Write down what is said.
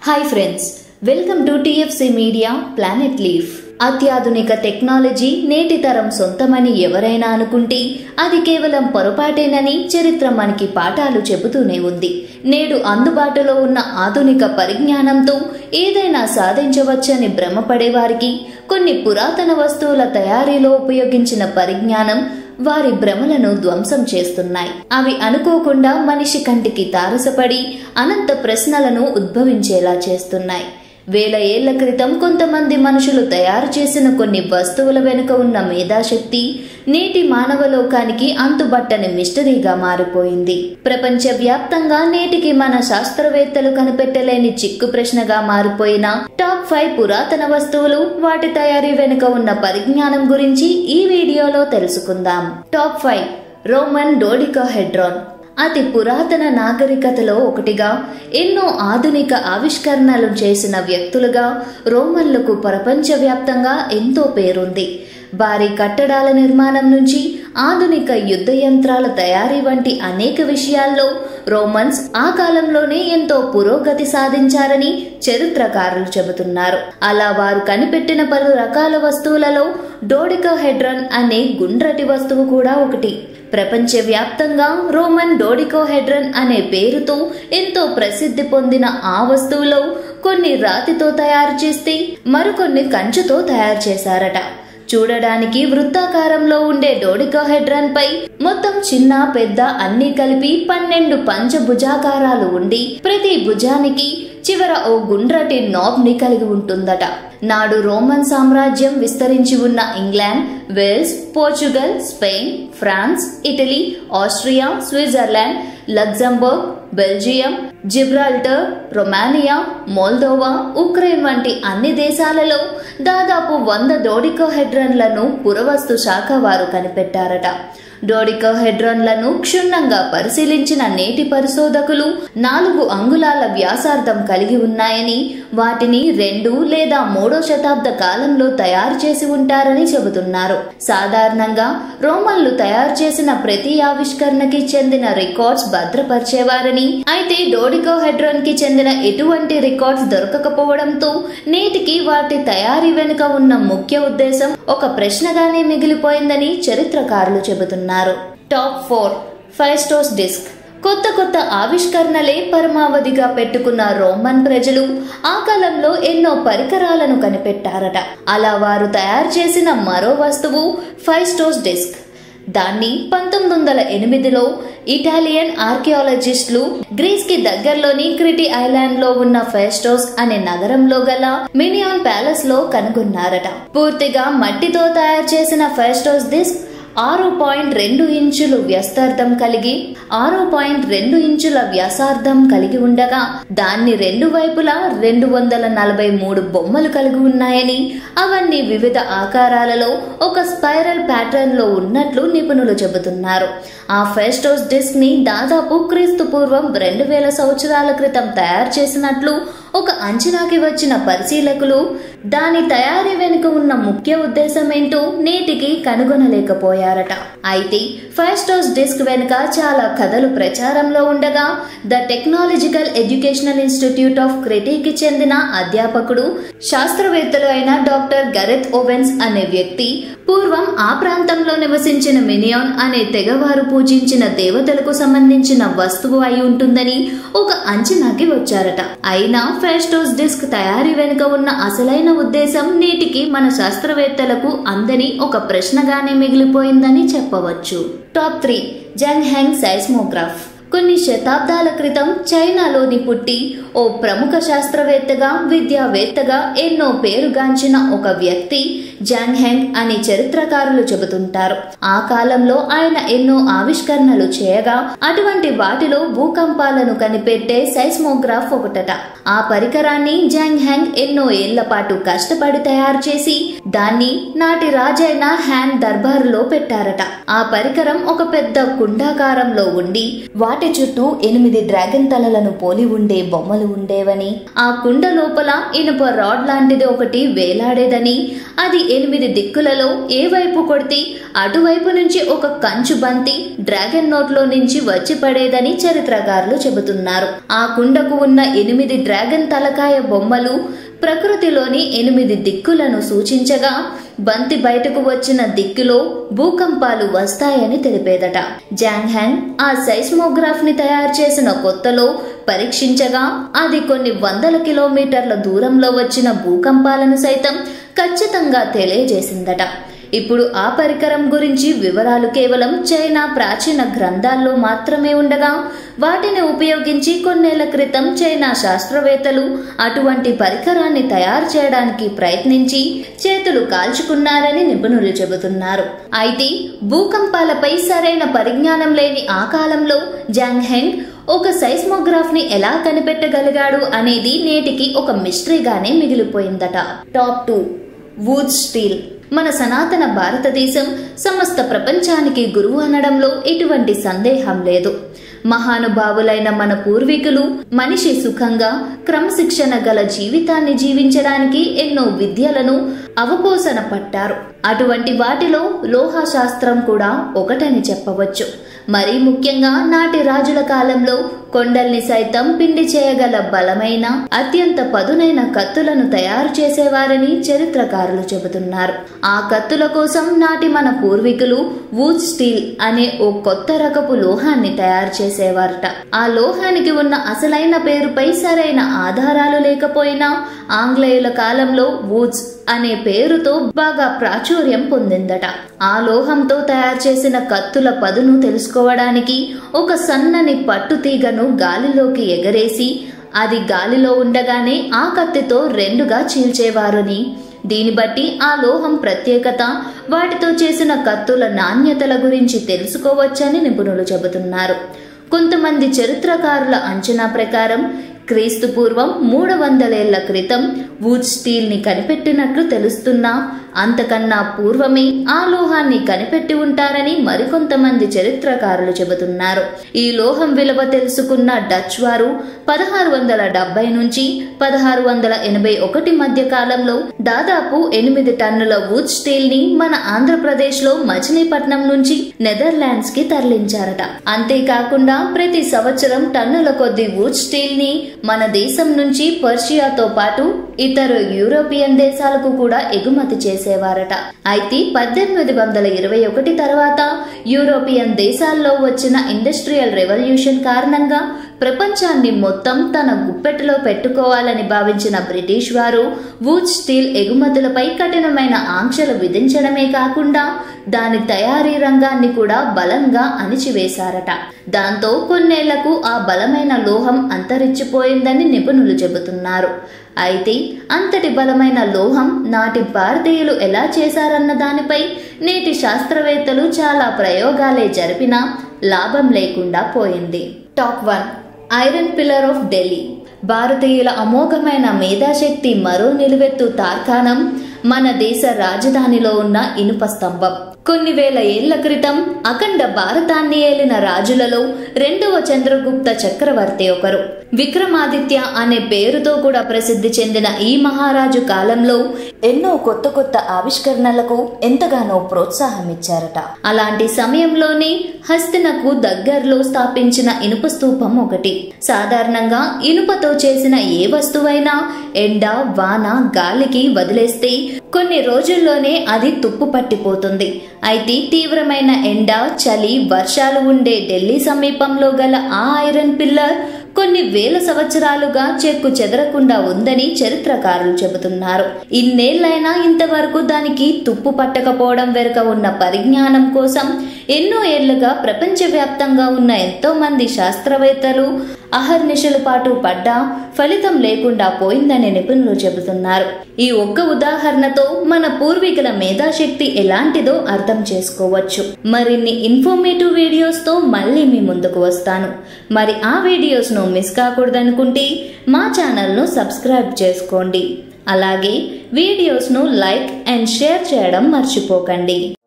hi friends welcome to TFC media planet leaf అత్యాధునిక technology నేటి తరం సొంతమని ఎవరైనా అనుకుంటే అది కేవలం పొరపాటేనని చరిత్ర మనకి పాఠాలు చెబుతూనే ఉంది నేడు అందుబాటులో ఉన్న ఆధునిక పరిజ్ఞానంతో ఏదైనా సాధించవచ్చని భ్రమపడే వారికి కొన్ని పురాతన వస్తువుల తయారీలో ఉపయోగించిన పరిజ్ఞానం వారి భ్రమలను ధ్వంసం చేస్తున్నాయి అవి అనుకోకుండా మనిషి కంటికి తారసపడి అనంత ప్రశ్నలను ఉద్భవించేలా చేస్తున్నాయి వేల ఏళ్ల క్రితం కొంతమంది మనుషులు తయారు చేసిన కొన్ని వస్తువుల వెనుక ఉన్న మేధాశక్తి నేటి మానవ లోకానికి అంతుబట్టని మిస్టరీగా మారిపోయింది ప్రపంచవ్యాప్తంగా నేటికి మన శాస్త్రవేత్తలు కనిపెట్టలేని చిక్కు ప్రశ్నగా మారిపోయిన టాప్ ఫైవ్ పురాతన వస్తువులు వాటి తయారీ వెనుక ఉన్న పరిజ్ఞానం గురించి ఈ వీడియోలో తెలుసుకుందాం టాప్ ఫైవ్ రోమన్ డోడికాహెడ్రాన్ అతి పురాతన నాగరికతలో ఒకటిగా ఎన్నో ఆధునిక ఆవిష్కరణలు చేసిన వ్యక్తులుగా రోమన్లకు ప్రపంచవ్యాప్తంగా ఎంతో పేరుంది భారీ కట్టడాల నిర్మాణం నుంచి ఆధునిక యుద్ధ యంత్రాల తయారీ వంటి అనేక విషయాల్లో రోమన్స్ ఆ కాలంలోనే ఎంతో పురోగతి సాధించారని చరిత్రకారులు చెబుతున్నారు అలా వారు కనిపెట్టిన పలు రకాల వస్తువులలో డోడికోహెడ్రన్ అనే గుండ్రటి వస్తువు కూడా ఒకటి ప్రపంచవ్యాప్తంగా రోమన్ డోడికోహెడ్రన్ అనే పేరుతో ఎంతో ప్రసిద్ధి పొందిన ఆ వస్తువులో కొన్ని రాతితో తయారు చేస్తే మరికొన్ని కంచుతో తయారు చేశారట చూడడానికి వృత్తాకారంలో ఉండే డోడికోహెడ్రన్ పై మొత్తం చిన్న పెద్ద అన్ని కలిపి పన్నెండు పంచభుజాకారాలు ఉండి ప్రతి భుజానికి చివర ఓ గుండ్రటి నాబ్ ని కలిగి ఉంటుందట నాడు రోమన్ సామ్రాజ్యం విస్తరించి ఉన్న England Wales Portugal Spain France Italy Austria Switzerland Luxembourg Belgium Gibraltar Romania Moldova Ukraine వంటి అన్ని దేశాలలో దాదాపు వంద డోడికోహెడ్రన్లను పురవస్తు శాఖ వారు కనిపెట్టారట డోడికోహెడ్రన్లను క్షుణ్ణంగా పరిశీలించిన నేటి పరిశోధకులు నాలుగు అంగుళాల వ్యాసార్థం కలిగి ఉన్నాయని వాటిని రెండు లేదా మూడో శతాబ్ద కాలంలో తయారు చేసి ఉంటారని చెబుతున్నారు సాధారణంగా రోమన్లు తయారు చేసిన ప్రతి ఆవిష్కరణకి చెందిన రికార్డ్స్ భద్రపరిచేవారని అయితే డోడికోహెడ్రాన్ కి చెందిన ఎటువంటి రికార్డ్స్ దొరకకపోవడంతో నేటికి వాటి తయారీ వెనుక ఉన్న ముఖ్య ఉద్దేశం ఒక ప్రశ్నగానే మిగిలిపోయిందని చరిత్రకారులు చెబుతున్నారు టాప్ ఫోర్ ఫైస్టోస్ డిస్క్ కొత్త కొత్త ఆవిష్కరణలే పరమావధిగా పెట్టుకున్న రోమన్ ప్రజలు ఆ కాలంలో ఎన్నో పరికరాలను కనిపెట్టారట అలా వారు తయారు చేసిన మరో వస్తువు ఫైస్టోస్ డిస్క్ దాన్ని పంతొమ్మిది వందల ఎనిమిదిలో ఇటాలియన్ ఆర్కియాలజిస్టులు గ్రీస్ కి దగ్గరలోని క్రిటి ఐలాండ్ లో ఉన్న ఫెస్టోస్ అనే నగరంలో గల మినియాన్ ప్యాలెస్ లో కనుగొన్నారట పూర్తిగా మట్టితో తయారు చేసిన ఫెస్టోస్ డిస్క్ ఆరు పాయింట్ రెండు ఇంచులు వ్యాసార్థం కలిగి ఆరు పాయింట్ రెండు ఇంచుల వ్యాసార్థం కలిగి ఉండగా దాన్ని రెండు వైపులా రెండు వందల నలభై మూడు బొమ్మలు కలిగి ఉన్నాయని అవన్నీ వివిధ ఆకారాలలో ఒక స్పైరల్ ప్యాటర్న్ లో ఉన్నట్లు నిపుణులు చెబుతున్నారు ఆ ఫెస్టోస్ డిస్క్ ని దాదాపు క్రీస్తు పూర్వం రెండు వేల సంవత్సరాల క్రితం తయారు చేసినట్లు ఒక అంచనాకి వచ్చిన పరిశీలకులు దాని తయారీ వెనుక ఉన్న ముఖ్య ఉద్దేశం ఏంటో నేటికి కనుగొనలేకపోయారట అయితే ఫైస్టోస్ డిస్క్ వెనుక చాలా కథలు ప్రచారంలో ఉండగా the technological educational institute of క్రిటీకి చెందిన అధ్యాపకుడు శాస్త్రవేత్తలు అయిన డాక్టర్ గరెత్ ఓవెన్స్ అనే వ్యక్తి పూర్వం ఆ ప్రాంతంలో నివసించిన మినియాన్ అనే తెగవారు పూజించిన దేవతలకు సంబంధించిన వస్తువు అయి ఉంటుందని ఒక అంచనాకి వచ్చారట అయినా ఫెస్టోస్ డిస్క్ తయారీ వెనుక ఉన్న అసలైన ఉద్దేశం నేటికి మన శాస్త్రవేత్తలకు అందని ఒక ప్రశ్నగానే మిగిలిపోయిందని చెప్పవచ్చు top three Zhang Heng seismograph కొన్ని శతాబ్దాల క్రితం చైనాలోని పుట్టి ఓ ప్రముఖ శాస్త్రవేత్తగా విద్యావేత్తగా ఎన్నో పేరుగాంచిన ఒక వ్యక్తి జాంగ్ హెంగ్ అని చరిత్రకారులు చెబుతుంటారు ఆ కాలంలో ఆయన ఎన్నో ఆవిష్కరణలు చేయగా అటువంటి వాటిలో భూకంపాలను కనిపెట్టే సైస్మోగ్రాఫ్ ఒకటట ఆ పరికరాన్ని జాంగ్ హ్యాంగ్ ఎన్నో ఏళ్ల పాటు కష్టపడి తయారు చేసి దాన్ని నాటి రాజైన హ్యాన్ దర్బారులో పెట్టారట ఆ పరికరం ఒక పెద్ద కుండాకారంలో ఉండి వాటి వాటి చుట్టూ ఎనిమిది డ్రాగన్ తలలను పోలి ఉండే బొమ్మలు ఉండేవని ఆ కుండ లోపల ఇనుప రాడ్ లాంటిది ఒకటి వేలాడేదని అది ఎనిమిది దిక్కులలో ఏ వైపు కొడితే అటువైపు నుంచి ఒక కంచు బంతి డ్రాగన్ నోట్లో నుంచి వచ్చి పడేదని చరిత్రకారులు చెబుతున్నారు ఆ కుండకు ఉన్న ఎనిమిది డ్రాగన్ తలకాయ బొమ్మలు ప్రకృతిలోని ఎనిమిది దిక్కులను సూచించగా బంతి బయటకు వచ్చిన దిక్కులో భూకంపాలు వస్తాయని తెలిపేదట జాంగ్ హ్యాంగ్ ఆ సైస్మోగ్రాఫ్ ని తయారు చేసిన కొత్తలో పరీక్షించగా అది కొన్ని వందల కిలోమీటర్ల దూరంలో వచ్చిన భూకంపాలను సైతం ఖచ్చితంగా తెలియజేసిందట ఇప్పుడు ఆ పరికరం గురించి వివరాలు కేవలం చైనా ప్రాచీన గ్రంథాల్లో మాత్రమే ఉండగా వాటిని ఉపయోగించి కొన్నేళ్ల క్రితం చైనా శాస్త్రవేత్తలు అటువంటి పరికరాన్ని తయారు చేయడానికి ప్రయత్నించి చేతులు కాల్చుకున్నారని నిపుణులు చెబుతున్నారు అయితే భూకంపాలపై సరైన పరిజ్ఞానం లేని ఆ కాలంలో జాంగ్ హెంగ్ ఒక సైస్మోగ్రాఫ్ ని ఎలా కనిపెట్టగలిగాడు అనేది నేటికి ఒక మిస్టరీగానే మిగిలిపోయిందట టాప్ టూ వూడ్ స్టీల్ మన సనాతన భారతదేశం సమస్త ప్రపంచానికి గురువు అనడంలో ఎటువంటి సందేహం లేదు మహానుభావులైన మన పూర్వీకులు మనిషి సుఖంగా క్రమశిక్షణ గల జీవితాన్ని జీవించడానికి ఎన్నో విద్యలను అవపోసన పట్టారు అటువంటి వాటిలో లోహ శాస్త్రం కూడా ఒకటని చెప్పవచ్చు మరీ ముఖ్యంగా నాటి రాజుల కాలంలో కొండల్ని సైతం పిండి చేయగల బలమైన అత్యంత పదునైన కత్తులను తయారు చేసేవారని చరిత్రకారులు చెబుతున్నారు ఆ కత్తుల కోసం నాటి మన పూర్వీకులు వూడ్ స్టీల్ అనే ఓ కొత్త రకపు లోహాన్ని తయారు చేసేవారట ఆ లోహానికి ఉన్న అసలైన పేరుపై సరైన ఆధారాలు లేకపోయినా ఆంగ్లేయుల కాలంలో వూడ్స్ అనే పేరుతో బాగా ప్రాచుర్యం పొందిందట ఆ లోహంతో తయారు చేసిన కత్తుల పదును తెలుసుకోవడానికి ఒక సన్నని పట్టు తీగను గాలిలోకి ఎగరేసి అది గాలిలో ఉండగానే ఆ కత్తితో రెండుగా చీల్చేవారని దీన్ని బట్టి ఆ లోహం ప్రత్యేకత వాటితో చేసిన కత్తుల నాణ్యతల గురించి తెలుసుకోవచ్చని నిపుణులు చెబుతున్నారు కొంతమంది చరిత్రకారుల అంచనా ప్రకారం క్రీస్తు పూర్వం మూడు వందలేళ్ల క్రితం వుడ్ స్టీల్ ని కనిపెట్టినట్లు తెలుస్తున్నా అంతకన్నా పూర్వమే ఆ లోహాన్ని కనిపెట్టి ఉంటారని మరికొంతమంది చరిత్రకారులు చెబుతున్నారు ఈ లోహం విలువ తెలుసుకున్న డచ్ వారు పదహారు వందల డెబ్బై నుంచి పదహారు వందల ఎనభై ఒకటి మధ్య కాలంలో దాదాపు ఎనిమిది టన్నుల వుడ్ స్టీల్ ని మన ఆంధ్రప్రదేశ్ లో మచిలీపట్నం నుంచి నెదర్లాండ్స్ కి తరలించారట అంతేకాకుండా ప్రతి సంవత్సరం టన్నుల కొద్ది వుడ్ స్టీల్ ని మన దేశం నుంచి పర్షియాతో పాటు ఇతర యూరోపియన్ దేశాలకు కూడా ఎగుమతి చేసేవారట అయితే పద్దెనిమిది వందల ఇరవై ఒకటి తర్వాత యూరోపియన్ దేశాల్లో వచ్చిన ఇండస్ట్రియల్ రెవల్యూషన్ కారణంగా ప్రపంచాన్ని మొత్తం తన గుప్పెట్లో పెట్టుకోవాలని భావించిన బ్రిటిష్ వారు వూడ్ స్టీల్ ఎగుమతులపై కఠినమైన ఆంక్షలు విధించడమే కాకుండా దాని తయారీ రంగాన్ని కూడా బలంగా అణిచివేశారట దాంతో కొన్నేళ్లకు ఆ బలమైన లోహం అంతరించిపోయిందని నిపుణులు చెబుతున్నారు అయితే అంతటి బలమైన లోహం నాటి భారతీయులు ఎలా చేశారన్న దానిపై నేటి శాస్త్రవేత్తలు చాలా ప్రయోగాలే జరిపినా లాభం లేకుండా పోయింది top one iron pillar of Delhi భారతీయుల అమోఘమైన మేధాశక్తి మరో నిలువెత్తు తార్కాణం మన దేశ రాజధానిలో ఉన్న ఇనుప స్తంభం కొన్ని వేల ఏళ్ల క్రితం అఖండ భారతాన్ని ఏలిన రాజులలో రెండవ చంద్రగుప్త చక్రవర్తి ఒకరు విక్రమాదిత్య అనే పేరుతో కూడా ప్రసిద్ధి చెందిన ఈ మహారాజు కాలంలో ఎన్నో కొత్త కొత్త ఆవిష్కరణలకు ఎంతగానో ప్రోత్సాహం ఇచ్చారట అలాంటి సమయంలోనే హస్తినకు దగ్గరలో స్థాపించిన ఇనుప స్తూపం ఒకటి సాధారణంగా ఇనుపతో చేసిన ఏ వస్తువైనా ఎండ వాన గాలికి వదిలేస్తే కొన్ని రోజుల్లోనే అది తుప్పు పట్టిపోతుంది అయితే తీవ్రమైన ఎండ చలి వర్షాలు ఉండే ఢిల్లీ సమీపంలో గల ఆ ఐరన్ పిల్లర్ కొన్ని వేల సంవత్సరాలుగా చెక్కు చెదరకుండా ఉందని చరిత్రకారులు చెబుతున్నారు ఇన్నేళ్లైనా ఇంతవరకు దానికి తుప్పు పట్టకపోవడం వెనుక ఉన్న పరిజ్ఞానం కోసం ఎన్నో ఏళ్లుగా ప్రపంచవ్యాప్తంగా ఉన్న ఎంతో మంది శాస్త్రవేత్తలు అహర్నిశల పాటు పడ్డా ఫలితం లేకుండా పోయిందని నిపుణులు చెబుతున్నారు ఈ ఒక్క ఉదాహరణతో మన పూర్వీకుల మేధాశక్తి ఎలాంటిదో అర్థం చేసుకోవచ్చు మరిన్ని ఇన్ఫర్మేటివ్ వీడియోస్తో మళ్ళీ మీ ముందుకు వస్తాను మరి ఆ వీడియోస్ను మిస్ కాకూడదనుకుంటే మా ఛానల్ను సబ్స్క్రైబ్ చేసుకోండి అలాగే వీడియోస్ను లైక్ అండ్ షేర్ చేయడం మర్చిపోకండి